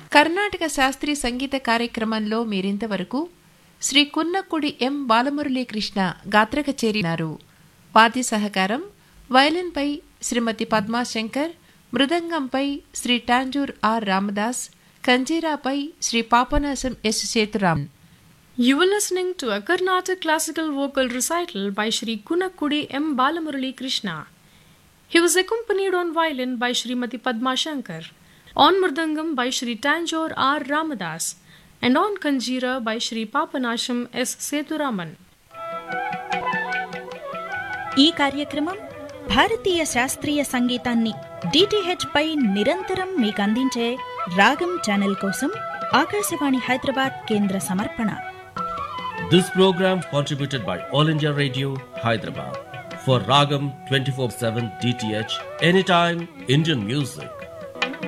కర్ణాటక శాస్త్రీయ సంగీత కార్యక్రమంలో మీరింతవరకు శ్రీ కున్నక్కుడి ఎం బాలమురళీకృష్ణ గాత్ర కచేరినారు వాద్య సహకారం వయలిన్పై శ్రీమతి పద్మాశంకర్ మృదంగంపై శ్రీ టాంజూర్ ఆర్ రామదాస్ కంజీరాపై Shri Papanasam S Sethuram You were listening to a Carnatic classical vocal recital by Sri Kunakkudi M. Balamurali Krishna. He was accompanied on violin by Srimati Padma Shankar, on mridangam by Sri Tanjore R. Ramadas, and on kanjira by Sri Papanasham S. Seturaman. ఈ కార్యక్రమం భారతీయ శాస్త్రీయ సంగీతాన్ని DTH పై నిరంతరం మీకు అందించే రాగం channel కోసం ఆకాశవాణి హైదరాబాద్ కేంద్ర సమర్పణ This program contributed by All India Radio, Hyderabad. For Ragam 24 7 DTH, anytime Indian music.